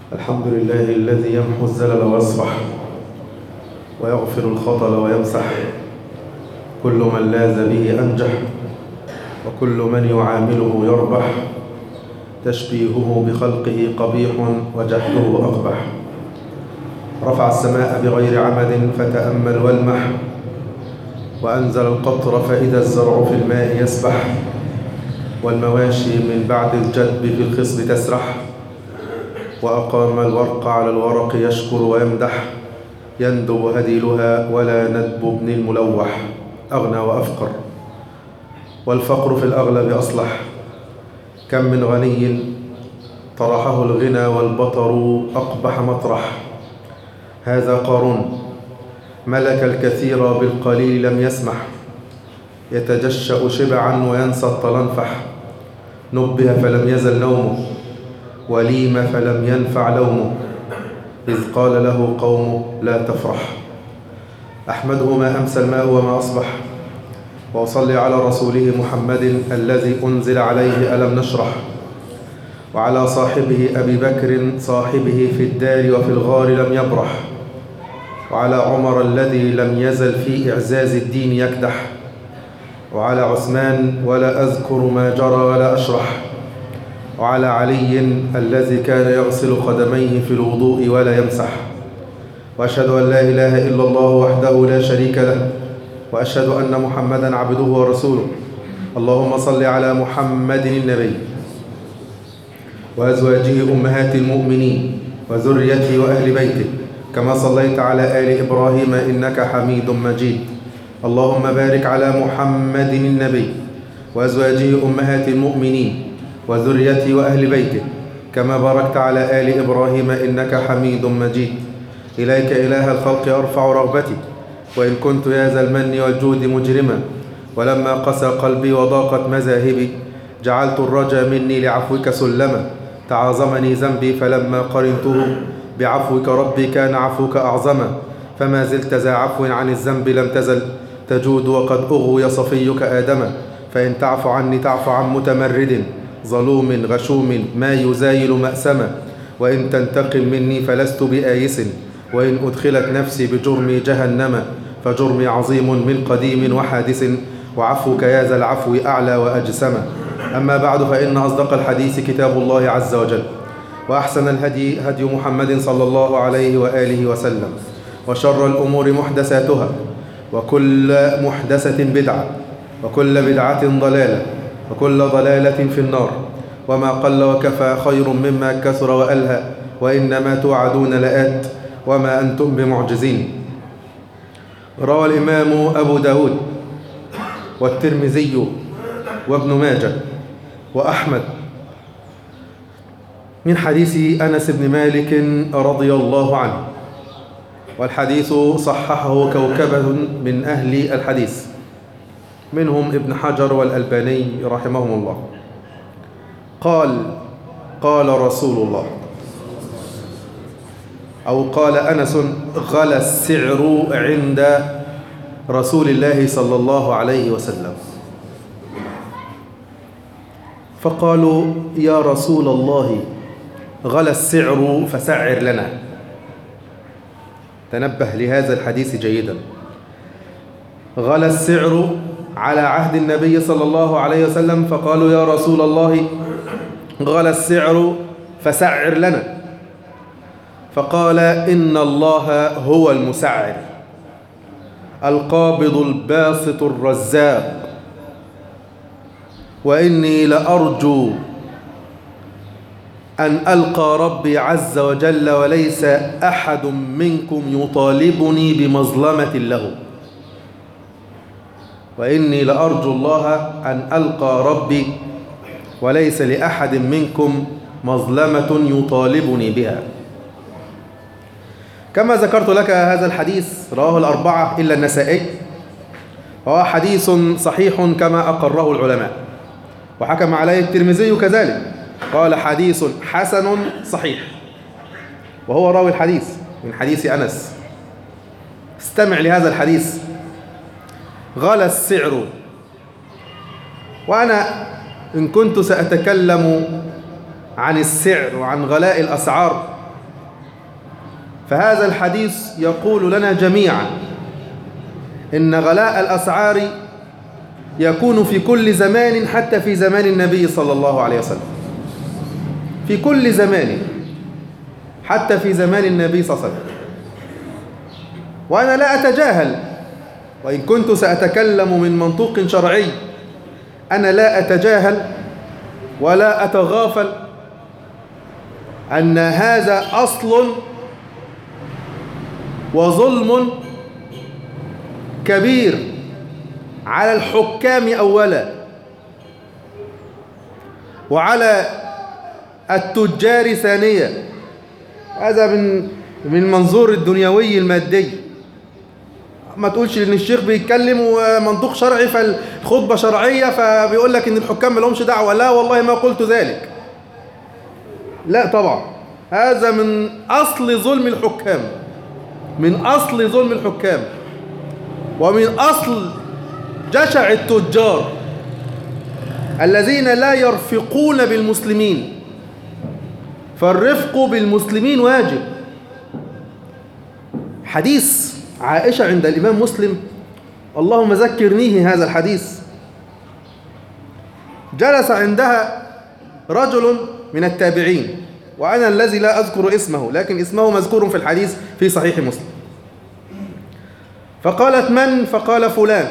الحمد لله الذي يمحو الزلل ويصفح ويغفر الخطل ويمسح كل من لاز به أنجح وكل من يعامله يربح تشبيهه بخلقه قبيح وجهله أقبح رفع السماء بغير عمد فتأمل والمح وأنزل القطر فإذا الزرع في الماء يسبح والمواشي من بعد الجدب في الخصب تسرح وأقام الورق على الورق يشكر ويمدح يندب هديلها ولا ندب ابن الملوح أغنى وأفقر والفقر في الأغلب أصلح كم من غني طرحه الغنى والبطر أقبح مطرح هذا قارون ملك الكثير بالقليل لم يسمح يتجشأ شبعا وينسى الطلنفح نبه فلم يزل نومه وليم فلم ينفع لومه إذ قال له قومه لا تفرح أحمده ما أمسى الماء وما أصبح وأصلي على رسوله محمد الذي أنزل عليه ألم نشرح وعلى صاحبه أبي بكر صاحبه في الدار وفي الغار لم يبرح وعلى عمر الذي لم يزل في إعزاز الدين يكدح وعلى عثمان ولا أذكر ما جرى ولا أشرح وعلى علي الذي كان يغسل قدميه في الوضوء ولا يمسح وأشهد أن لا إله إلا الله وحده لا شريك له وأشهد أن محمدا عبده ورسوله اللهم صل على محمد النبي وأزواجه أمهات المؤمنين وذريته وأهل بيته كما صليت على آل إبراهيم إنك حميد مجيد اللهم بارك على محمد النبي وأزواجه أمهات المؤمنين وذريته وأهل بيته كما باركت على آل إبراهيم إنك حميد مجيد إليك إله الخلق أرفع رغبتي وإن كنت يا ذا المن والجود مجرما ولما قسى قلبي وضاقت مذاهبي جعلت الرجا مني لعفوك سلما تعاظمني ذنبي فلما قرنته بعفوك ربي كان عفوك أعظما فما زلت ذا عفو عن الذنب لم تزل تجود وقد أغوي صفيك آدما فإن تعف عني تعف عن متمرد ظلوم غشوم ما يزايل مأسما وإن تنتقم مني فلست بآيس وإن أدخلت نفسي بجرمي جهنم فجرمي عظيم من قديم وحادث وعفوك يا ذا العفو أعلى وأجسم أما بعد فإن أصدق الحديث كتاب الله عز وجل وأحسن الهدي هدي محمد صلى الله عليه وآله وسلم وشر الأمور محدثاتها وكل محدثة بدعة وكل بدعة ضلالة وكل ضلالة في النار وما قل وكفى خير مما كثر وألهى وإنما توعدون لآت وما أنتم بمعجزين روى الإمام أبو داود والترمذي وابن ماجه وأحمد من حديث أنس بن مالك رضي الله عنه والحديث صححه كوكبة من أهل الحديث منهم ابن حجر والألباني رحمهم الله قال قال رسول الله أو قال أنس غلى السعر عند رسول الله صلى الله عليه وسلم فقالوا يا رسول الله غلى السعر فسعر لنا تنبه لهذا الحديث جيدا غلى السعر على عهد النبي صلى الله عليه وسلم فقالوا يا رسول الله غلى السعر فسعر لنا فقال إن الله هو المسعر القابض الباسط الرزاق وإني لأرجو أن ألقى ربي عز وجل وليس أحد منكم يطالبني بمظلمة له وإني لأرجو الله أن ألقى ربي وليس لأحد منكم مظلمة يطالبني بها كما ذكرت لك هذا الحديث رواه الأربعة إلا النسائي وهو حديث صحيح كما أقره العلماء وحكم عليه الترمذي كذلك قال حديث حسن صحيح وهو راوي الحديث من حديث أنس استمع لهذا الحديث غلى السعر وأنا إن كنت سأتكلم عن السعر وعن غلاء الأسعار فهذا الحديث يقول لنا جميعا إن غلاء الأسعار يكون في كل زمان حتى في زمان النبي صلى الله عليه وسلم في كل زمان حتى في زمان النبي صلى الله عليه وسلم وأنا لا أتجاهل وإن كنت سأتكلم من منطوق شرعي أنا لا أتجاهل ولا أتغافل أن هذا أصل وظلم كبير على الحكام أولا وعلى التجار ثانيا هذا من من منظور الدنيوي المادي ما تقولش ان الشيخ بيتكلم ومنطوق شرعي فالخطبه شرعيه فبيقول لك ان الحكام ما لهمش دعوه لا والله ما قلت ذلك لا طبعا هذا من اصل ظلم الحكام من اصل ظلم الحكام ومن اصل جشع التجار الذين لا يرفقون بالمسلمين فالرفق بالمسلمين واجب حديث عائشة عند الإمام مسلم اللهم ذكرنيه هذا الحديث جلس عندها رجل من التابعين وأنا الذي لا أذكر اسمه لكن اسمه مذكور في الحديث في صحيح مسلم فقالت من فقال فلان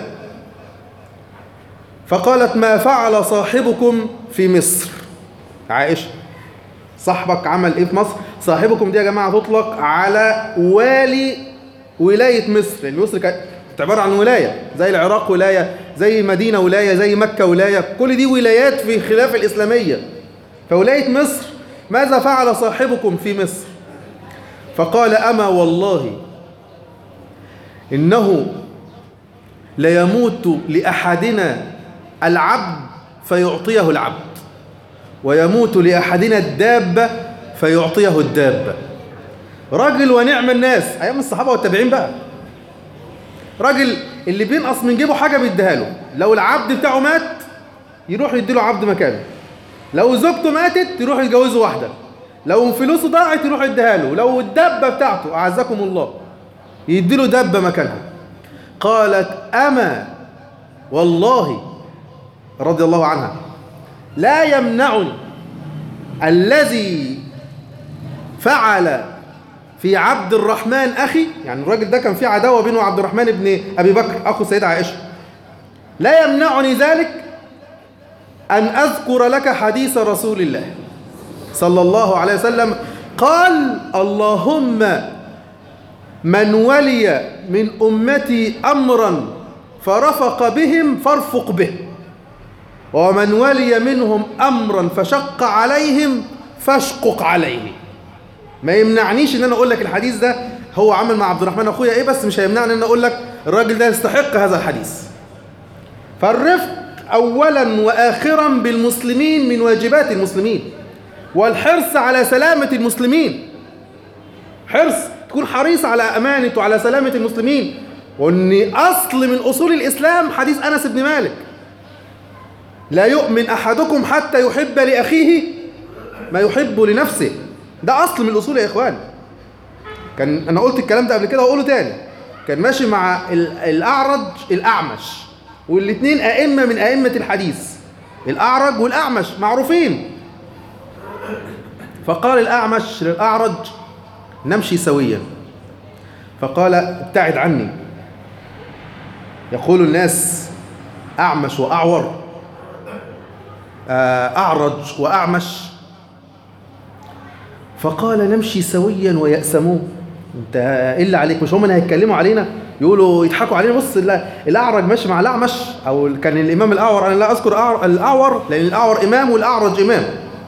فقالت ما فعل صاحبكم في مصر عائشة صاحبك عمل ايه في مصر صاحبكم دي يا جماعة تطلق على والي ولاية مصر لأن مصر كانت عبارة عن ولاية زي العراق ولاية زي مدينة ولاية زي مكة ولاية كل دي ولايات في خلاف الإسلامية فولاية مصر ماذا فعل صاحبكم في مصر فقال أما والله إنه ليموت لأحدنا العبد فيعطيه العبد ويموت لأحدنا الدابة فيعطيه الدابة راجل ونعم الناس أيام الصحابة والتابعين بقى راجل اللي بينقص من جيبه حاجة بيديها له لو العبد بتاعه مات يروح يديله عبد مكانه لو زوجته ماتت يروح يتجوزه واحدة لو فلوسه ضاعت يروح يديها له لو الدبة بتاعته أعزكم الله يديله دبة مكانها قالت أما والله رضي الله عنها لا يمنعني الذي فعل في عبد الرحمن أخي يعني الراجل ده كان في عداوة بينه وعبد الرحمن بن أبي بكر أخو السيدة عائشة لا يمنعني ذلك أن أذكر لك حديث رسول الله صلى الله عليه وسلم قال اللهم من ولي من أمتي أمرا فرفق بهم فارفق به ومن ولي منهم أمرا فشق عليهم فاشقق عليه ما يمنعنيش ان انا اقول لك الحديث ده هو عمل مع عبد الرحمن اخويا ايه بس مش هيمنعني ان انا اقول لك الراجل ده يستحق هذا الحديث فالرفق اولا واخرا بالمسلمين من واجبات المسلمين والحرص على سلامة المسلمين حرص تكون حريص على امانة وعلى سلامة المسلمين وان اصل من اصول الاسلام حديث انس بن مالك لا يؤمن احدكم حتى يحب لاخيه ما يحب لنفسه ده اصل من الاصول يا اخوان كان انا قلت الكلام ده قبل كده واقوله تاني كان ماشي مع الاعرج الاعمش والاثنين ائمه من ائمه الحديث الاعرج والاعمش معروفين فقال الاعمش للاعرج نمشي سويا فقال ابتعد عني يقول الناس اعمش واعور اعرج واعمش فقال نمشي سويا ويأسمون انت ايه اللي عليك مش هم اللي هيتكلموا علينا يقولوا يضحكوا علينا بص الاعرج ماشي مع الاعمش او كان الامام الاعور انا لا اذكر الاعور لان الاعور امام والاعرج امام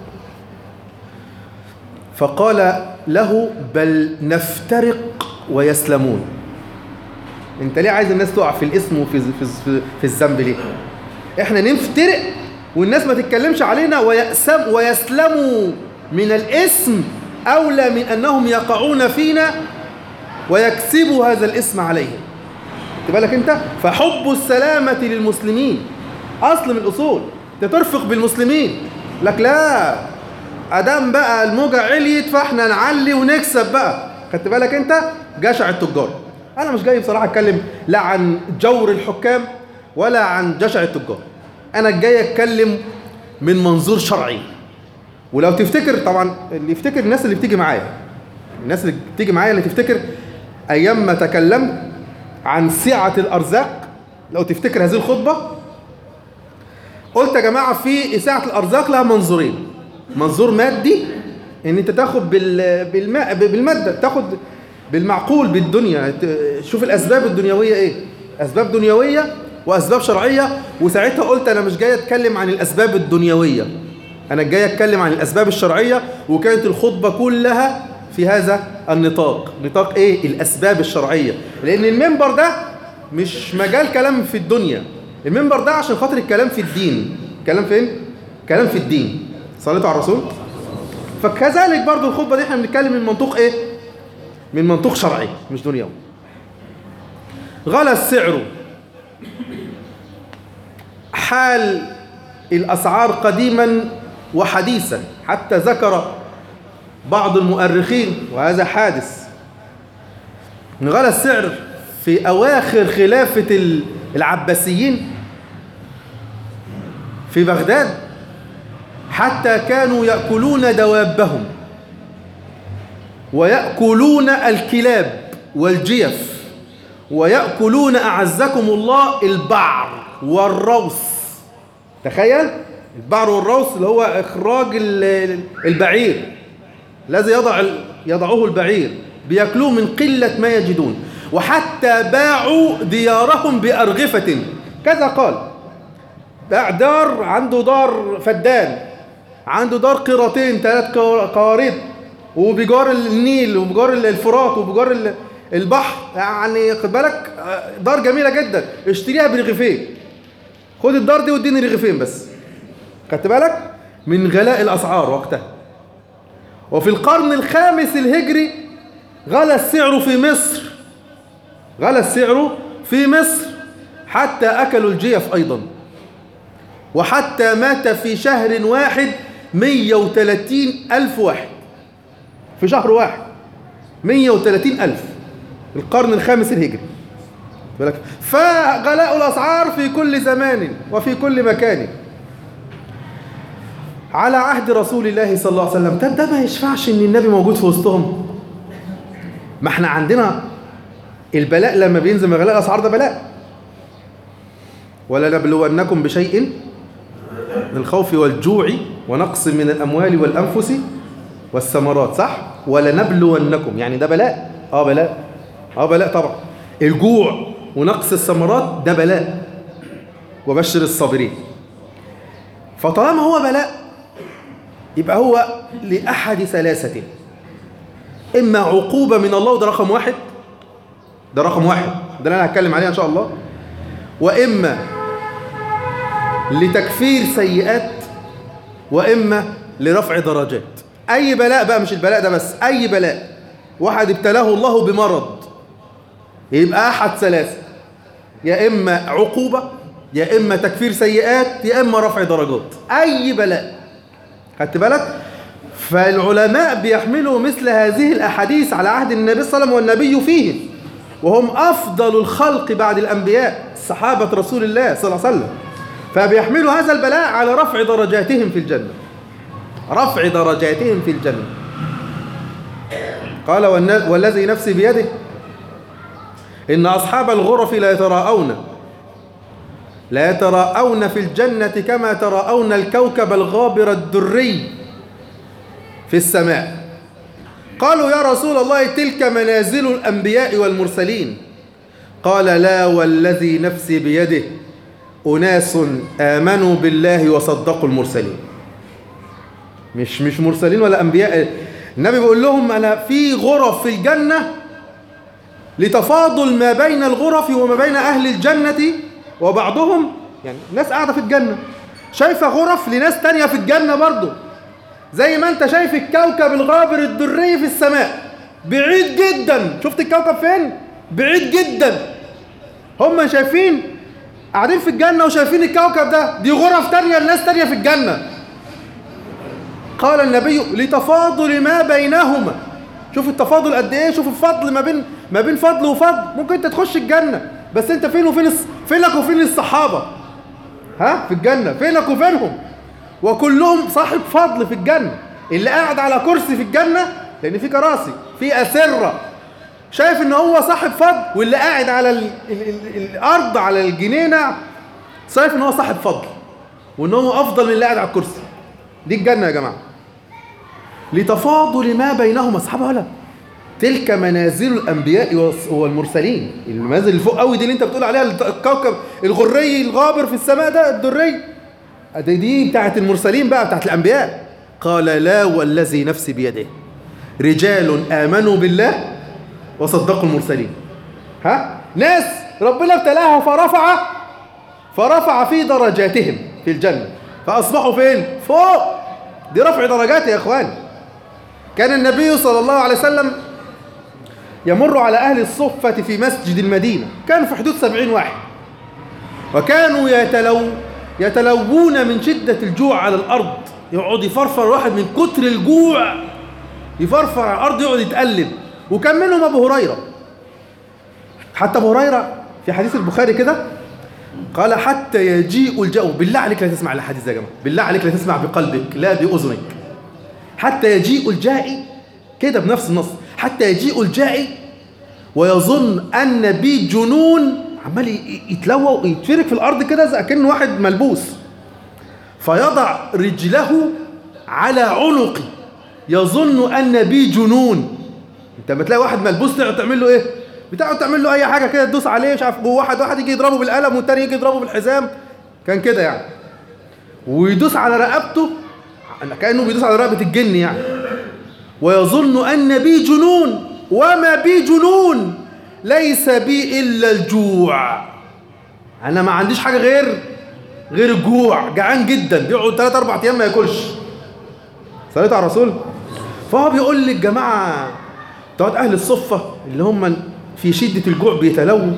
فقال له بل نفترق ويسلمون انت ليه عايز الناس تقع في الاسم وفي في, في, في الذنب ليه احنا نفترق والناس ما تتكلمش علينا ويأسم ويسلموا من الاسم أولى من أنهم يقعون فينا ويكسبوا هذا الاسم عليهم بالك أنت فحب السلامة للمسلمين أصل من الأصول ترفق بالمسلمين لك لا أدام بقى الموجة عليت فاحنا نعلي ونكسب بقى خدت بالك انت جشع التجار انا مش جاي بصراحه اتكلم لا عن جور الحكام ولا عن جشع التجار انا جاي اتكلم من منظور شرعي ولو تفتكر طبعا اللي يفتكر الناس اللي بتيجي معايا الناس اللي بتيجي معايا اللي تفتكر ايام ما تكلمت عن سعه الارزاق لو تفتكر هذه الخطبه قلت يا جماعه في سعه الارزاق لها منظورين منظور مادي ان انت تاخد بال... بالماء بالماده تاخد بالمعقول بالدنيا ت- شوف الاسباب الدنيويه ايه اسباب دنيويه واسباب شرعيه وساعتها قلت انا مش جاي اتكلم عن الاسباب الدنيويه انا جاي اتكلم عن الاسباب الشرعيه وكانت الخطبه كلها في هذا النطاق نطاق ايه الاسباب الشرعيه لان المنبر ده مش مجال كلام في الدنيا المنبر ده عشان خاطر الكلام في الدين كلام فين كلام في الدين صليتوا على الرسول فكذلك برضو الخطبه دي احنا بنتكلم من منطوق ايه من منطوق شرعي مش دنيوي غلى السعر حال الأسعار قديما وحديثا حتى ذكر بعض المؤرخين وهذا حادث إن غلى السعر في أواخر خلافة ال- العباسيين في بغداد حتى كانوا يأكلون دوابهم ويأكلون الكلاب والجيف ويأكلون أعزكم الله البعر والروس تخيل البعر والروس اللي هو إخراج ال- البعير الذي يضع يضعه البعير بياكلوه من قلة ما يجدون وحتى باعوا ديارهم بأرغفة كذا قال باع دار عنده دار فدان عنده دار قيرتين ثلاث قوارير وبجار النيل وبجار الفرات وبجار ال- البحر يعني خد بالك آه، دار جميلة جدا اشتريها برغيفين خد الدار دي واديني رغيفين بس خدت بالك من غلاء الأسعار وقتها وفي القرن الخامس الهجري غلى السعر في مصر غلى السعر في مصر حتى أكلوا الجيف أيضا وحتى مات في شهر واحد 130 ألف واحد في شهر واحد 130 ألف القرن الخامس الهجري بالك فغلاء الأسعار في كل زمان وفي كل مكان على عهد رسول الله صلى الله عليه وسلم طب ده ما يشفعش ان النبي موجود في وسطهم ما احنا عندنا البلاء لما بينزل من غلاء الاسعار ده بلاء ولنبلونكم بشيء من الخوف والجوع ونقص من الاموال والانفس والثمرات صح ولنبلونكم يعني ده بلاء اه بلاء اه بلاء طبعا الجوع ونقص الثمرات ده بلاء وبشر الصابرين فطالما هو بلاء يبقى هو لأحد ثلاثة إما عقوبة من الله وده رقم واحد ده رقم واحد ده اللي أنا هتكلم عليه إن شاء الله وإما لتكفير سيئات وإما لرفع درجات أي بلاء بقى مش البلاء ده بس أي بلاء واحد ابتلاه الله بمرض يبقى أحد ثلاثة يا إما عقوبة يا إما تكفير سيئات يا إما رفع درجات أي بلاء خدت بالك فالعلماء بيحملوا مثل هذه الأحاديث على عهد النبي صلى الله عليه وسلم والنبي فيهم وهم أفضل الخلق بعد الأنبياء صحابة رسول الله صلى الله عليه وسلم فبيحملوا هذا البلاء على رفع درجاتهم في الجنة رفع درجاتهم في الجنة قال والن- والذي نفسي بيده إن أصحاب الغرف لا يتراءون لا يتراءون في الجنة كما تراءون الكوكب الغابر الدري في السماء قالوا يا رسول الله تلك منازل الأنبياء والمرسلين قال لا والذي نفسي بيده أناس آمنوا بالله وصدقوا المرسلين مش مش مرسلين ولا أنبياء النبي بيقول لهم أنا في غرف في الجنة لتفاضل ما بين الغرف وما بين أهل الجنة وبعضهم يعني ناس قاعدة في الجنة شايفة غرف لناس تانية في الجنة برضو زي ما انت شايف الكوكب الغابر الدري في السماء بعيد جدا شفت الكوكب فين بعيد جدا هم شايفين قاعدين في الجنة وشايفين الكوكب ده دي غرف تانية لناس تانية في الجنة قال النبي لتفاضل ما بينهما شوف التفاضل قد ايه شوف الفضل ما بين ما بين فضل وفضل ممكن انت تخش الجنه بس انت فين وفين الص- فينك وفين الصحابه ها في الجنه فينك وفينهم وكلهم صاحب فضل في الجنه اللي قاعد على كرسي في الجنه لان في كراسي في اسره شايف ان هو صاحب فضل واللي قاعد على ال ال ال الارض على الجنينه شايف ان هو صاحب فضل وان هو افضل من اللي قاعد على الكرسي دي الجنه يا جماعه لتفاضل ما بينهم اصحابها ولا تلك منازل الانبياء والس- والمرسلين المنازل اللي فوق قوي دي اللي انت بتقول عليها الت- الكوكب الغري الغابر في السماء ده الدري دي, دي بتاعت المرسلين بقى بتاعت الانبياء قال لا والذي نفسي بيده رجال امنوا بالله وصدقوا المرسلين ها ناس ربنا ابتلاها فرفع فرفع في درجاتهم في الجنة فأصبحوا فين فوق دي رفع درجات يا إخوان كان النبي صلى الله عليه وسلم يمر على أهل الصفة في مسجد المدينة كانوا في حدود سبعين واحد وكانوا يتلو يتلوون من شدة الجوع على الأرض يقعد يفرفر واحد من كتر الجوع يفرفر على الأرض يقعد يتقلب وكان منهم أبو هريرة حتى أبو هريرة في حديث البخاري كده قال حتى يجيء الجو بالله عليك لا تسمع الحديث ده يا جماعة بالله عليك لا تسمع بقلبك لا بأذنك حتى يجيء الجائي كده بنفس النص حتى يجيء الجائي ويظن أن بي جنون عمال ي- يتلوى ويتفرك في الأرض كده زي كأنه واحد ملبوس فيضع رجله على عنقي يظن أن بي جنون انت لما تلاقي واحد ملبوس تقعد تعمل له ايه بتقعد تعمل له اي حاجه كده تدوس عليه مش عارف واحد واحد يجي يضربه بالقلم والتاني يجي يضربه بالحزام كان كده يعني ويدوس على رقبته كانه بيدوس على رقبه الجن يعني ويظن ان بي جنون وما بي جنون ليس بي الا الجوع انا ما عنديش حاجه غير غير الجوع جعان جدا بيقعد 3 4 ايام ما ياكلش صليت على الرسول فهو بيقول للجماعه بتوع اهل الصفه اللي هم في شده الجوع بيتلووا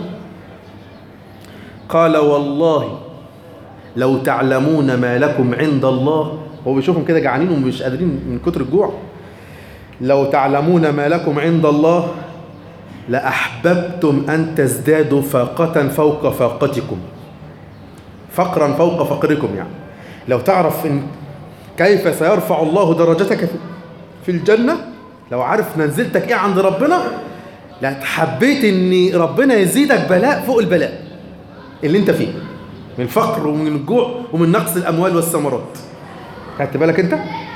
قال والله لو تعلمون ما لكم عند الله هو بيشوفهم كده جعانين ومش قادرين من كتر الجوع لو تعلمون ما لكم عند الله لأحببتم أن تزدادوا فاقة فوق فاقتكم فقرا فوق فقركم يعني لو تعرف إن كيف سيرفع الله درجتك في- في الجنة لو عارف منزلتك ايه عند ربنا لا حبيت ان ربنا يزيدك بلاء فوق البلاء اللي انت فيه من الفقر ومن الجوع ومن نقص الاموال والثمرات خدت بالك انت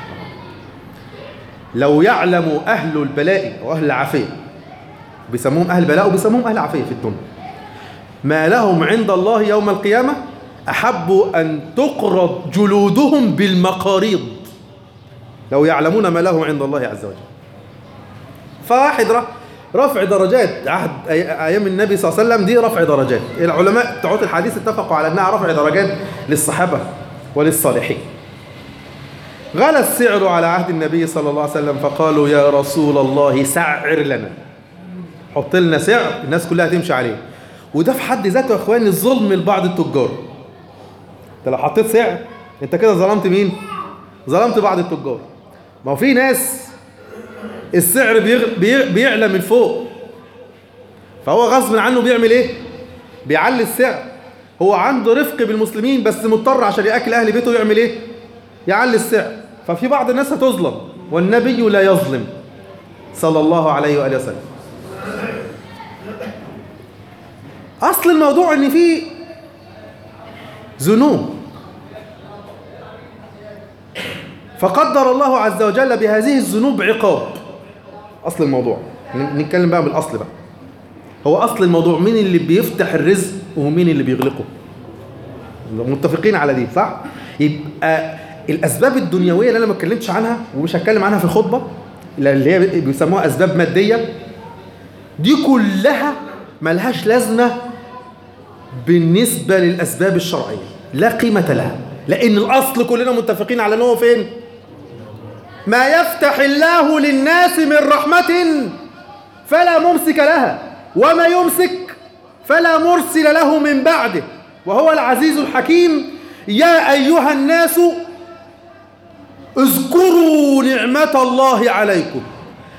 لو يعلم اهل البلاء واهل العافيه بيسموهم اهل بلاء وبيسموهم اهل عافيه في الدنيا ما لهم عند الله يوم القيامه احب ان تقرض جلودهم بالمقاريض لو يعلمون ما لهم عند الله عز وجل فواحد ر- رفع درجات عهد أي- ايام النبي صلى الله عليه وسلم دي رفع درجات العلماء بتوع الحديث اتفقوا على انها رفع درجات للصحابه وللصالحين غلى السعر على عهد النبي صلى الله عليه وسلم فقالوا يا رسول الله سعر لنا حط لنا سعر الناس كلها تمشي عليه وده في حد ذاته يا اخواني ظلم لبعض التجار انت لو حطيت سعر انت كده ظلمت مين ظلمت بعض التجار ما هو في ناس السعر بيغ... بي... بيعلى من فوق فهو غصب عنه بيعمل ايه بيعلي السعر هو عنده رفق بالمسلمين بس مضطر عشان ياكل اهل بيته يعمل ايه يعلي السعر ففي بعض الناس هتظلم والنبي لا يظلم صلى الله عليه واله وسلم اصل الموضوع ان في ذنوب فقدر الله عز وجل بهذه الذنوب عقاب اصل الموضوع ن- نتكلم بقى بالاصل بقى هو اصل الموضوع مين اللي بيفتح الرزق ومين اللي بيغلقه متفقين على دي صح يبقى الاسباب الدنيويه اللي انا ما اتكلمتش عنها ومش هتكلم عنها في الخطبه اللي هي بيسموها اسباب ماديه دي كلها ملهاش لازمه بالنسبه للاسباب الشرعيه لا قيمه لها لان الاصل كلنا متفقين على ان هو فين ما يفتح الله للناس من رحمه فلا ممسك لها وما يمسك فلا مرسل له من بعده وهو العزيز الحكيم يا ايها الناس اذكروا نعمه الله عليكم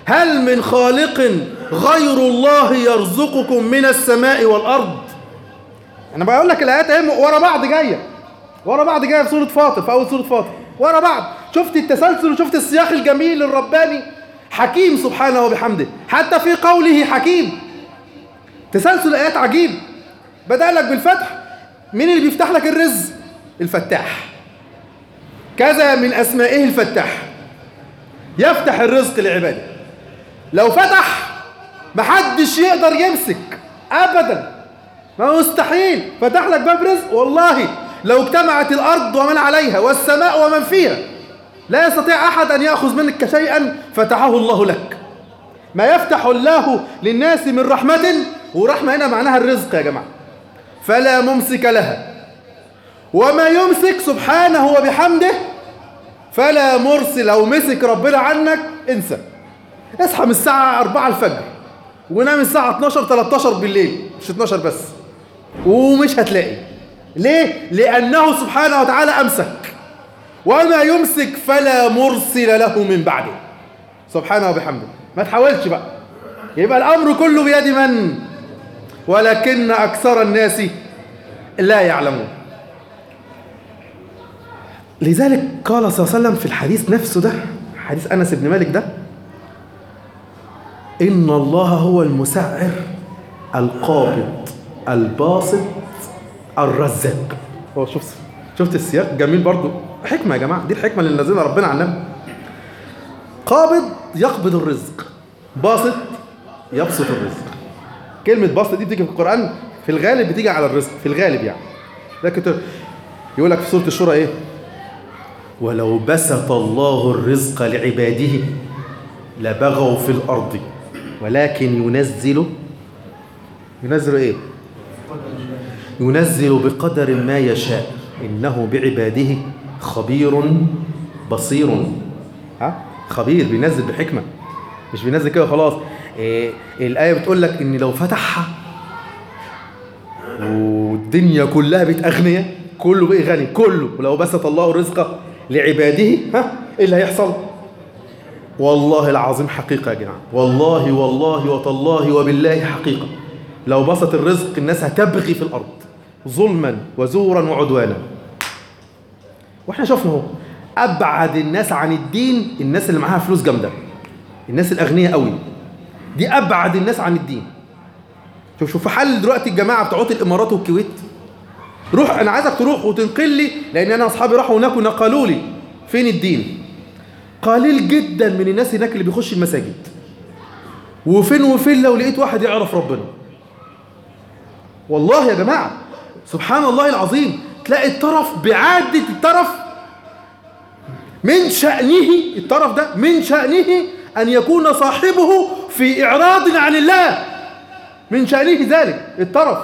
هل من خالق غير الله يرزقكم من السماء والأرض أنا بقول لك الآيات اهي ورا بعض جاية ورا بعض جاية في سورة فاطر في أول سورة فاطر ورا بعض شفت التسلسل وشفت السياق الجميل الرباني حكيم سبحانه وبحمده حتى في قوله حكيم تسلسل آيات عجيب بدأ لك بالفتح مين اللي بيفتح لك الرزق الفتاح كذا من أسمائه الفتاح يفتح الرزق لعباده لو فتح محدش يقدر يمسك أبدا ما مستحيل فتح لك باب رزق والله لو اجتمعت الأرض ومن عليها والسماء ومن فيها لا يستطيع أحد أن يأخذ منك شيئا فتحه الله لك ما يفتح الله للناس من رحمة ورحمة هنا معناها الرزق يا جماعة فلا ممسك لها وما يمسك سبحانه وبحمده فلا مرسل أو مسك ربنا عنك انسى اصحى من الساعة 4 الفجر ونام الساعة 12 13 بالليل مش 12 بس ومش هتلاقي ليه؟ لأنه سبحانه وتعالى أمسك وما يمسك فلا مرسل له من بعده سبحانه وبحمده ما تحاولش بقى يبقى الأمر كله بيد من؟ ولكن أكثر الناس لا يعلمون لذلك قال صلى الله عليه وسلم في الحديث نفسه ده حديث أنس بن مالك ده إن الله هو المسعر القابض الباسط الرزاق هو شوف شفت السياق جميل برضو حكمة يا جماعة دي الحكمة اللي نزلها ربنا على النبي قابض يقبض الرزق باسط يبسط الرزق كلمة باسط دي بتيجي في القرآن في الغالب بتيجي على الرزق في الغالب يعني لكن يقول لك في سورة الشورى ايه ولو بسط الله الرزق لعباده لبغوا في الأرض ولكن ينزل ينزل ايه ينزل بقدر ما يشاء إنه بعباده خبير بصير ها خبير بينزل بحكمة مش بينزل كده خلاص إيه الآية بتقول لك إن لو فتحها والدنيا كلها بقت أغنياء كله بقى غني كله ولو بسط الله الرزق لعباده ها ايه اللي هيحصل والله العظيم حقيقة يا جماعة والله والله وتالله وبالله حقيقة لو بسط الرزق الناس هتبغي في الأرض ظلما وزورا وعدوانا واحنا شفنا اهو أبعد الناس عن الدين الناس اللي معاها فلوس جامدة الناس الأغنياء قوي دي أبعد الناس عن الدين شوف شوف حل دلوقتي الجماعة بتوعات الإمارات والكويت روح أنا عايزك تروح وتنقل لي لأن أنا أصحابي راحوا هناك ونقلوا لي فين الدين قليل جدا من الناس هناك اللي بيخش المساجد وفين وفين لو لقيت واحد يعرف ربنا والله يا جماعة سبحان الله العظيم تلاقي الطرف بعادة الطرف من شأنه الطرف ده من شأنه أن يكون صاحبه في إعراض عن الله من شأنه ذلك الطرف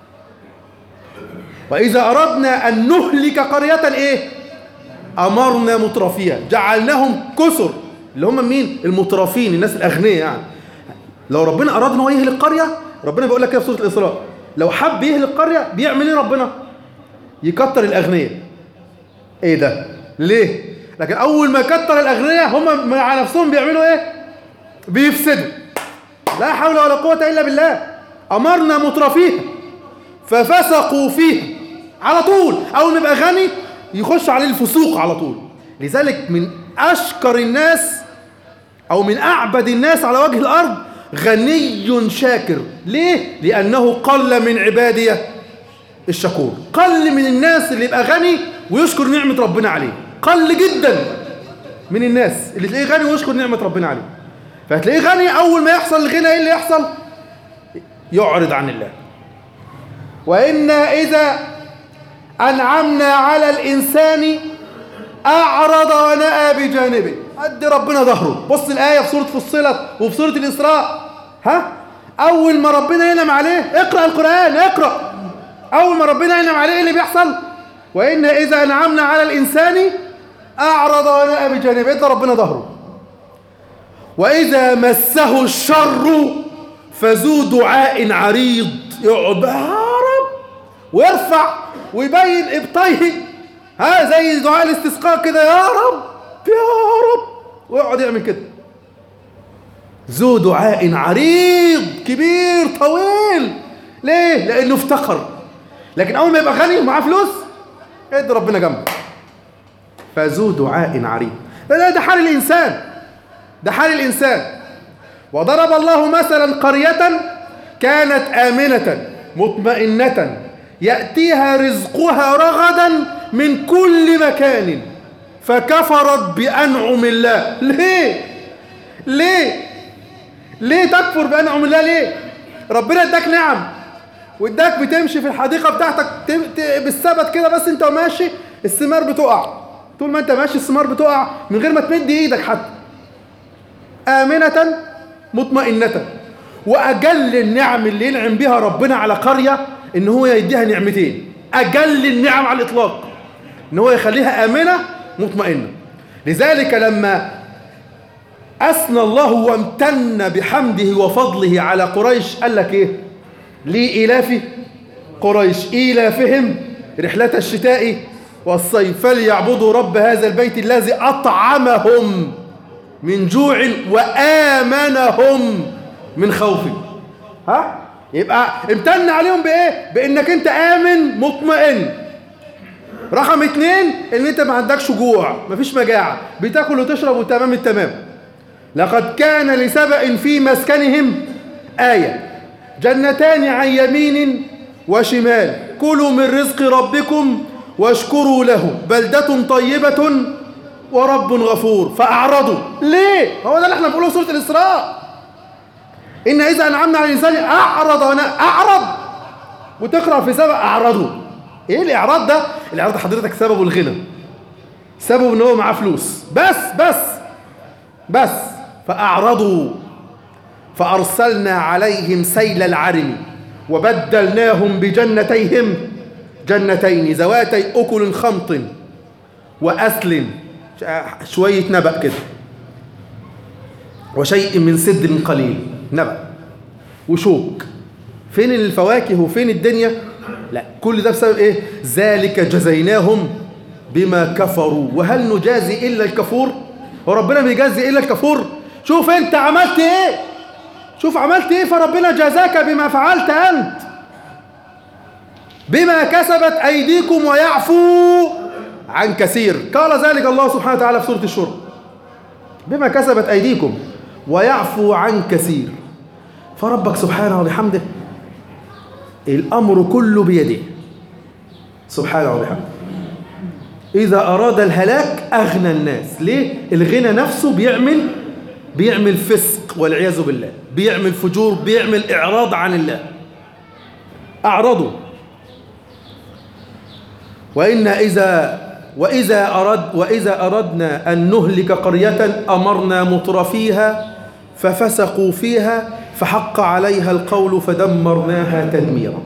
وإذا أردنا أن نهلك قرية إيه أمرنا مترفيها جعلناهم كسر اللي هم مين المترفين الناس الأغنياء يعني لو ربنا أراد أن هو يهلك قرية ربنا بيقول لك كده في سورة الإسراء لو حب يهلك قرية بيعمل إيه ربنا يكتر الأغنياء إيه ده ليه لكن أول ما يكتر الأغنياء هم مع نفسهم بيعملوا إيه بيفسدوا لا حول ولا قوة إلا بالله أمرنا مترفيها ففسقوا فيها على طول أول ما يبقى غني يخش عليه الفسوق على طول لذلك من أشكر الناس أو من أعبد الناس على وجه الأرض غني شاكر ليه؟ لأنه قل من عبادي الشكور قل من الناس اللي يبقى غني ويشكر نعمة ربنا عليه قل جدا من الناس اللي تلاقيه غني ويشكر نعمة ربنا عليه فهتلاقيه غني أول ما يحصل الغنى إيه اللي يحصل؟ يعرض عن الله وإنا إذا أنعمنا على الإنسان أعرض ونأى بجانبه أدي ربنا ظهره بص الآية في سورة فصلت وفي سورة الإسراء ها أول ما ربنا ينعم عليه اقرأ القرآن اقرأ أول ما ربنا ينعم عليه إيه اللي بيحصل وإنا إذا أنعمنا على الإنسان أعرض ونأى بجانبه أدي ربنا ظهره وإذا مسه الشر فذو دعاء عريض يقعد بقى يا رب ويرفع ويبين ابطيه ها زي دعاء الاستسقاء كده يا رب يا رب ويقعد يعمل كده ذو دعاء عريض كبير طويل ليه لانه افتقر لكن اول ما يبقى غني ومعاه فلوس ادي ربنا جنبه فذو دعاء عريض ده, ده حال الانسان ده حال الانسان وضرب الله مثلا قريه كانت امنه مطمئنه ياتيها رزقها رغدا من كل مكان فكفرت بانعم الله ليه ليه ليه تكفر بانعم الله ليه ربنا اداك نعم واداك بتمشي في الحديقه بتاعتك بالثبت كده بس انت ماشي الثمار بتقع طول ما انت ماشي الثمار بتقع من غير ما تمد ايدك حتى آمنة مطمئنة وأجل النعم اللي ينعم بها ربنا على قرية إن هو يديها نعمتين أجل النعم على الإطلاق إن هو يخليها آمنة مطمئنة لذلك لما أثنى الله وامتن بحمده وفضله على قريش قال لك إيه لإيلاف قريش إيلافهم رحلة الشتاء والصيف فليعبدوا رب هذا البيت الذي أطعمهم من جوع وآمنهم من خوف ها يبقى امتن عليهم بإيه بإنك أنت آمن مطمئن رقم اتنين ان انت ما عندكش جوع مفيش مجاعة بتاكل وتشرب وتمام التمام لقد كان لسبأ في مسكنهم آية جنتان عن يمين وشمال كلوا من رزق ربكم واشكروا له بلدة طيبة ورب غفور فأعرضوا ليه؟ هو ده اللي احنا بنقوله سورة الإسراء إن إذا أنعمنا على الإنسان أعرض وأنا أعرض وتقرأ في سبب أعرضوا إيه الإعراض ده؟ الإعراض حضرتك سببه الغنى سببه إن هو معاه فلوس بس بس بس فأعرضوا فأرسلنا عليهم سيل العرم وبدلناهم بجنتيهم جنتين ذواتي أكل خمط وأسل شوية نبأ كده وشيء من سدر قليل نبأ وشوك فين الفواكه وفين الدنيا لا كل ده بسبب ايه ذلك جزيناهم بما كفروا وهل نجازي إلا الكفور وربنا بيجازي إلا الكفور شوف انت عملت ايه شوف عملت ايه فربنا جازاك بما فعلت انت بما كسبت ايديكم ويعفو عن كثير قال ذلك الله سبحانه وتعالى في سورة الشر بما كسبت ايديكم ويعفو عن كثير فربك سبحانه وبحمده الامر كله بيده سبحانه وبحمده إذا أراد الهلاك أغنى الناس ليه؟ الغنى نفسه بيعمل بيعمل فسق والعياذ بالله بيعمل فجور بيعمل إعراض عن الله أعرضوا وإن إذا وإذا أرد وإذا أردنا أن نهلك قرية أمرنا مترفيها ففسقوا فيها فحق عليها القول فدمرناها تدميرا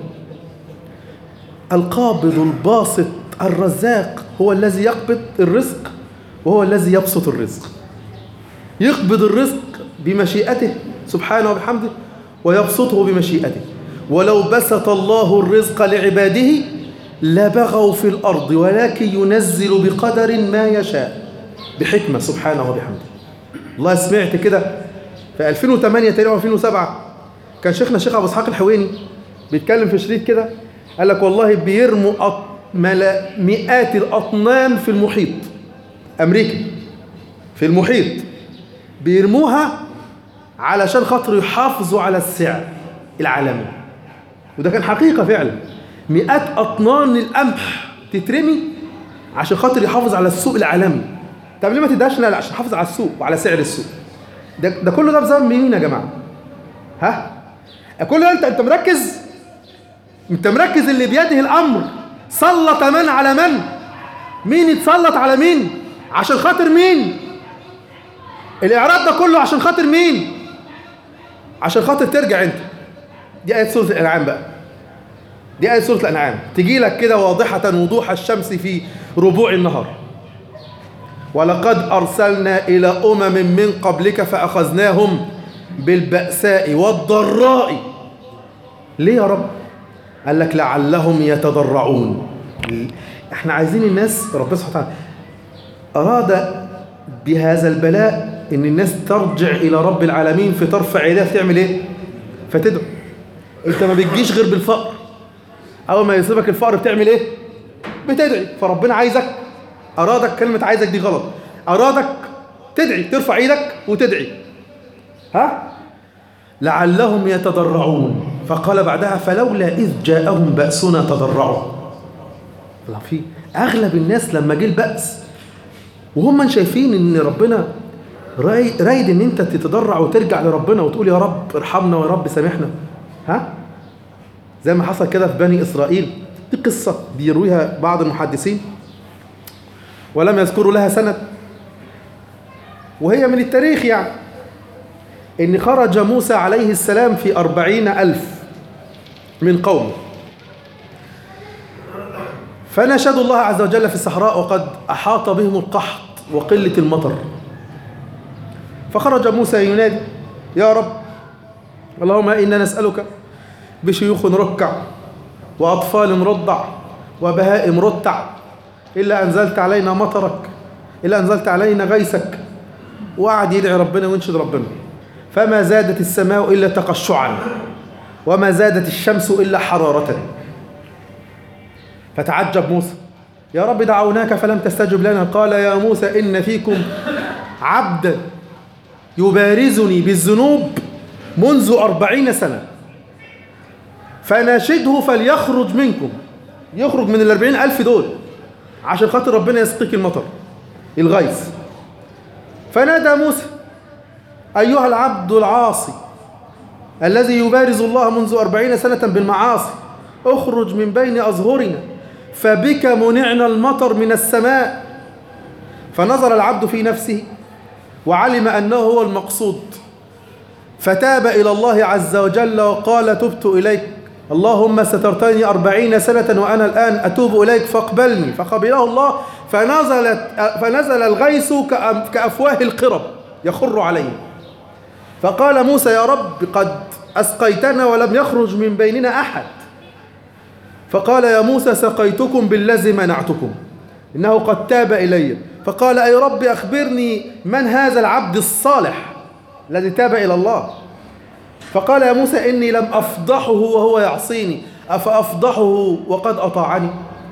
القابض الباسط الرزاق هو الذي يقبض الرزق وهو الذي يبسط الرزق يقبض الرزق بمشيئته سبحانه وبحمده ويبسطه بمشيئته ولو بسط الله الرزق لعباده لبغوا في الأرض ولكن ينزل بقدر ما يشاء بحكمة سبحانه وبحمده الله سمعت كده في 2008 تقريبا 2007 كان شيخنا الشيخ أبو إسحاق الحويني بيتكلم في شريط كده قال لك والله بيرموا أط... ملا... مئات الأطنان في المحيط أمريكا في المحيط بيرموها علشان خاطر يحافظوا على السعر العالمي وده كان حقيقة فعلا مئات أطنان القمح تترمي عشان خاطر يحافظ على السوق العالمي طب ليه ما تدهاش لا عشان يحافظ على السوق وعلى سعر السوق ده, ده كله ده بسبب مين يا جماعة ها كل ده انت انت مركز انت مركز اللي بيده الامر سلط من على من مين يتسلط على مين عشان خاطر مين الاعراض ده كله عشان خاطر مين عشان خاطر ترجع انت دي ايه سوره الانعام بقى دي ايه سوره الانعام تجي لك كده واضحه وضوح الشمس في ربوع النهار ولقد ارسلنا الى امم من قبلك فاخذناهم بالباساء والضراء ليه يا رب قال لك لعلهم يتضرعون احنا عايزين الناس ربنا سبحانه وتعالى اراد بهذا البلاء ان الناس ترجع الى رب العالمين في ترفع يديها تعمل ايه فتدعو انت ما بتجيش غير بالفقر اول ما يصيبك الفقر بتعمل ايه بتدعي فربنا عايزك ارادك كلمه عايزك دي غلط ارادك تدعي ترفع ايدك وتدعي ها لعلهم يتضرعون فقال بعدها فلولا اذ جاءهم باسنا تضرعوا الله في اغلب الناس لما جه الباس وهم شايفين ان ربنا راي- رايد ان انت تتضرع وترجع لربنا وتقول يا رب ارحمنا ويا رب سامحنا ها زي ما حصل كده في بني اسرائيل دي قصه بيرويها بعض المحدثين ولم يذكروا لها سند وهي من التاريخ يعني ان خرج موسى عليه السلام في أربعين ألف من قومه فنشدوا الله عز وجل في الصحراء وقد أحاط بهم القحط وقلة المطر فخرج موسى ينادي يا رب اللهم إنا نسألك بشيوخ ركع وأطفال رضع وبهائم رتع إلا أنزلت علينا مطرك إلا أنزلت علينا غيثك وقعد يدعي ربنا وينشد ربنا فما زادت السماء إلا تقشعا وما زادت الشمس إلا حرارة فتعجب موسى يا رب دعوناك فلم تستجب لنا قال يا موسى إن فيكم عبدا يبارزني بالذنوب منذ أربعين سنة فناشده فليخرج منكم يخرج من الأربعين ألف دول عشان خاطر ربنا يسقيك المطر الغيث فنادى موسى أيها العبد العاصي الذي يبارز الله منذ أربعين سنة بالمعاصي اخرج من بين أظهرنا فبك منعنا المطر من السماء فنظر العبد في نفسه وعلم أنه هو المقصود فتاب إلى الله عز وجل وقال تبت إليك اللهم سترتني أربعين سنة وأنا الآن أتوب إليك فاقبلني فقبله الله فنزلت فنزل الغيث كأم- كأفواه القرب يخر عليه فقال موسى يا رب قد أسقيتنا ولم يخرج من بيننا أحد فقال يا موسى سقيتكم بالذي منعتكم إنه قد تاب إلي فقال أي رب أخبرني من هذا العبد الصالح الذي تاب إلى الله فقال يا موسى إني لم أفضحه وهو يعصيني أفأفضحه وقد أطاعني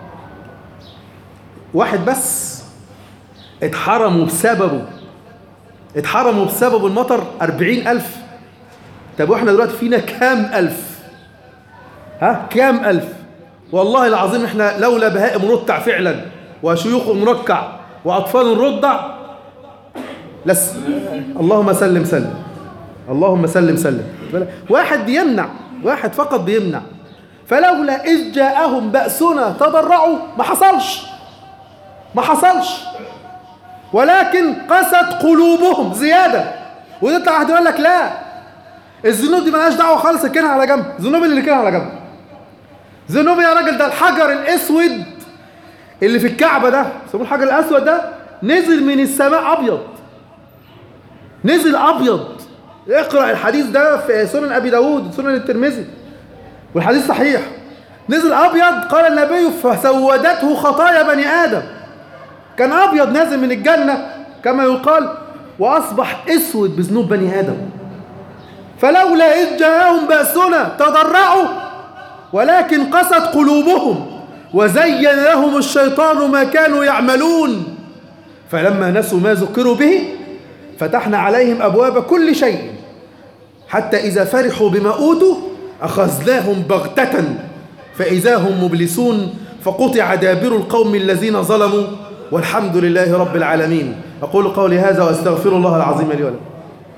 واحد بس اتحرموا بسببه اتحرموا بسبب المطر أربعين ألف طب واحنا دلوقتي فينا كام ألف ها كام ألف والله العظيم احنا لولا بهائم رتع فعلا وشيوخ مركع وأطفال رضع لس اللهم سلم سلم اللهم سلم سلم واحد بيمنع واحد فقط بيمنع فلولا إذ جاءهم بأسنا تضرعوا ما حصلش ما حصلش ولكن قست قلوبهم زيادة ويطلع واحد يقول لك لا الذنوب دي مالهاش دعوة خالص اركنها على جنب الذنوب اللي ركنها على جنب ذنوب يا راجل ده الحجر الاسود اللي في الكعبة ده اسمه الحجر الاسود ده نزل من السماء ابيض نزل ابيض اقرأ الحديث ده في سنن ابي داود سنن الترمذي والحديث صحيح نزل ابيض قال النبي فسودته خطايا بني ادم كان ابيض نازل من الجنه كما يقال واصبح اسود بذنوب بني ادم فلولا اذ جاءهم باسنا تضرعوا ولكن قست قلوبهم وزين لهم الشيطان ما كانوا يعملون فلما نسوا ما ذكروا به فتحنا عليهم ابواب كل شيء حتى اذا فرحوا بما اوتوا اخذناهم بغته فاذا هم مبلسون فقطع دابر القوم الذين ظلموا والحمد لله رب العالمين أقول قولي هذا وأستغفر الله العظيم لي ولكم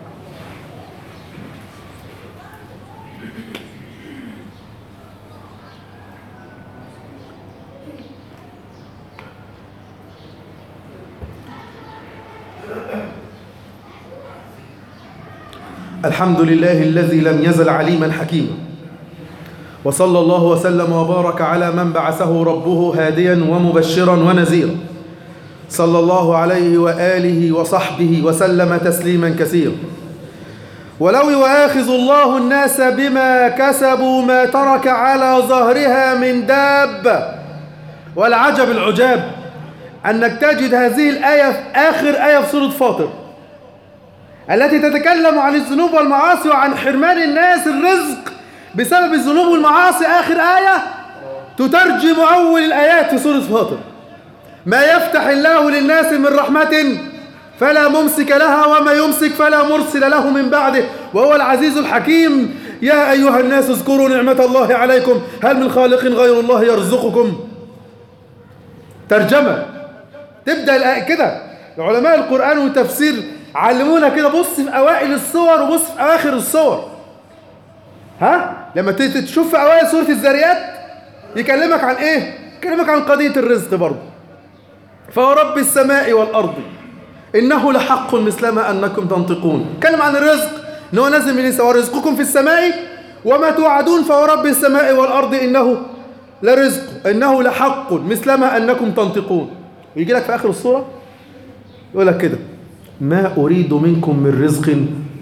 الحمد لله الذي لم يزل عليما حكيما وصلى الله وسلم وبارك على من بعثه ربه هاديا ومبشرا ونذيرا صلى الله عليه وآله وصحبه وسلم تسليما كثيرا ولو يؤاخذ الله الناس بما كسبوا ما ترك على ظهرها من دابة والعجب العجاب أنك تجد هذه الآية في آخر آية في سورة فاطر التي تتكلم عن الذنوب والمعاصي وعن حرمان الناس الرزق بسبب الذنوب والمعاصي آخر آية تترجم أول الآيات في سورة فاطر ما يفتح الله للناس من رحمة فلا ممسك لها وما يمسك فلا مرسل له من بعده وهو العزيز الحكيم يا أيها الناس اذكروا نعمة الله عليكم هل من خالق غير الله يرزقكم ترجمة تبدأ الآية كده علماء القرآن والتفسير علمونا كده بص في أوائل الصور وبص في أواخر الصور ها لما تشوف في أوائل سورة الذاريات يكلمك عن إيه يكلمك عن قضية الرزق برضه فورب السماء والأرض إنه لحق مثلما أنكم تنطقون كلم عن الرزق إن هو نازل من السماء ورزقكم في السماء وما توعدون فورب السماء والأرض إنه لرزق إنه لحق مثلما أنكم تنطقون ويجي لك في آخر الصورة يقول لك كده ما أريد منكم من رزق